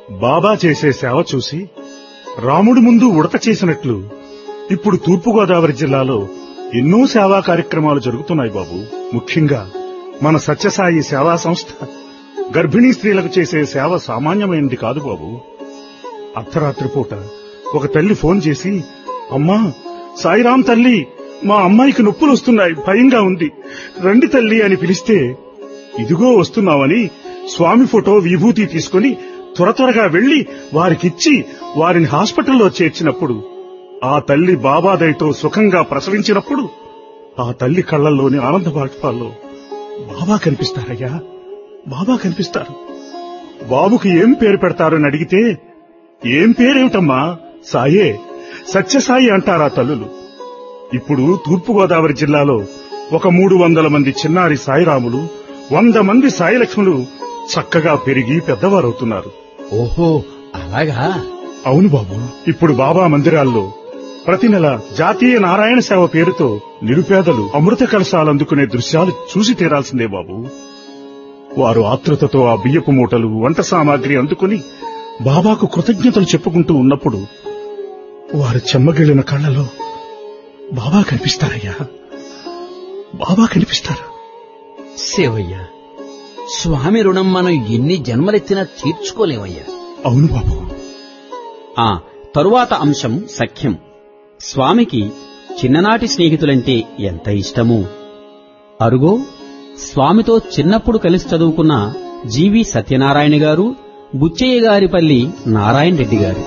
బాబా చేసే సేవ చూసి రాముడి ముందు ఉడత చేసినట్లు ఇప్పుడు తూర్పుగోదావరి జిల్లాలో ఎన్నో సేవా కార్యక్రమాలు జరుగుతున్నాయి బాబు ముఖ్యంగా మన సత్యసాయి సేవా సంస్థ గర్భిణీ స్త్రీలకు చేసే సేవ సామాన్యమైనది కాదు బాబు అర్ధరాత్రి పూట ఒక తల్లి ఫోన్ చేసి అమ్మా సాయిరాం తల్లి మా అమ్మాయికి నొప్పులు వస్తున్నాయి భయంగా ఉంది రండి తల్లి అని పిలిస్తే ఇదిగో వస్తున్నామని స్వామి ఫోటో విభూతి తీసుకుని త్వర త్వరగా వెళ్లి వారికిచ్చి వారిని హాస్పిటల్లో చేర్చినప్పుడు ఆ తల్లి బాబాదయతో సుఖంగా ప్రసవించినప్పుడు ఆ తల్లి కళ్లల్లోని ఆనంద బాష్పాల్లో బాబా కనిపిస్తారయ్యా బాబా కనిపిస్తారు బాబుకి ఏం పేరు పెడతారని అడిగితే ఏం పేరేమిటమ్మా సాయే సత్యసాయి అంటారా తల్లులు ఇప్పుడు తూర్పుగోదావరి జిల్లాలో ఒక మూడు వందల మంది చిన్నారి సాయిరాములు వంద మంది సాయిలక్ష్ములు చక్కగా పెరిగి పెద్దవారవుతున్నారు ఓహో అలాగా అవును బాబు ఇప్పుడు బాబా మందిరాల్లో ప్రతి నెల జాతీయ నారాయణ సేవ పేరుతో నిరుపేదలు అమృత కలశాలు అందుకునే దృశ్యాలు చూసి తీరాల్సిందే బాబు వారు ఆతృతతో ఆ బియ్యపు మూటలు వంట సామాగ్రి అందుకుని బాబాకు కృతజ్ఞతలు చెప్పుకుంటూ ఉన్నప్పుడు వారు చెమ్మగిళ్లిన కళ్ళలో బాబా కనిపిస్తారయ్యా బాబా కనిపిస్తారు శివయ్య స్వామి రుణం మనం ఎన్ని జన్మలెత్తినా తీర్చుకోలేమయ్యా అవును బాబు ఆ తరువాత అంశం సఖ్యం స్వామికి చిన్ననాటి స్నేహితులంటే ఎంత ఇష్టమో అరుగో స్వామితో చిన్నప్పుడు కలిసి చదువుకున్న జీవి సత్యనారాయణ గారు బుచ్చయ్య గారిపల్లి నారాయణ రెడ్డి గారు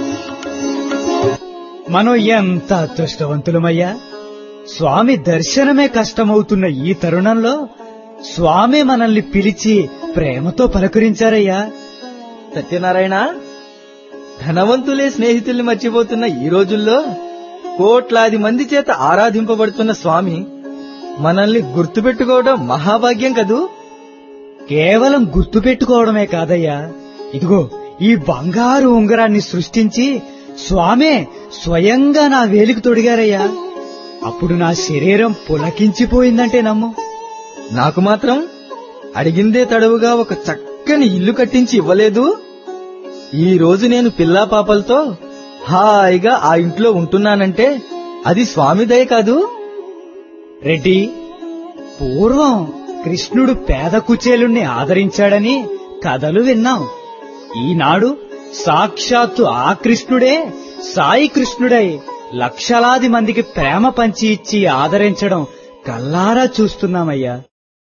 మనం ఎంత అదృష్టవంతులమయ్యా స్వామి దర్శనమే కష్టమవుతున్న ఈ తరుణంలో స్వామి మనల్ని పిలిచి ప్రేమతో పలకరించారయ్యా సత్యనారాయణ ధనవంతులే స్నేహితుల్ని మర్చిపోతున్న ఈ రోజుల్లో కోట్లాది మంది చేత ఆరాధింపబడుతున్న స్వామి మనల్ని గుర్తుపెట్టుకోవడం మహాభాగ్యం కదూ కేవలం గుర్తుపెట్టుకోవడమే కాదయ్యా ఇదిగో ఈ బంగారు ఉంగరాన్ని సృష్టించి స్వామే స్వయంగా నా వేలికి తొడిగారయ్యా అప్పుడు నా శరీరం పులకించిపోయిందంటే నమ్ము నాకు మాత్రం అడిగిందే తడవుగా ఒక చక్కని ఇల్లు కట్టించి ఇవ్వలేదు ఈ రోజు నేను పిల్లా పాపలతో హాయిగా ఆ ఇంట్లో ఉంటున్నానంటే అది స్వామి దయ కాదు రెడ్డి పూర్వం కృష్ణుడు పేద కుచేలుణ్ణి ఆదరించాడని కథలు విన్నాం ఈనాడు సాక్షాత్తు ఆ కృష్ణుడే సాయి కృష్ణుడై లక్షలాది మందికి ప్రేమ పంచి ఇచ్చి ఆదరించడం కల్లారా చూస్తున్నామయ్యా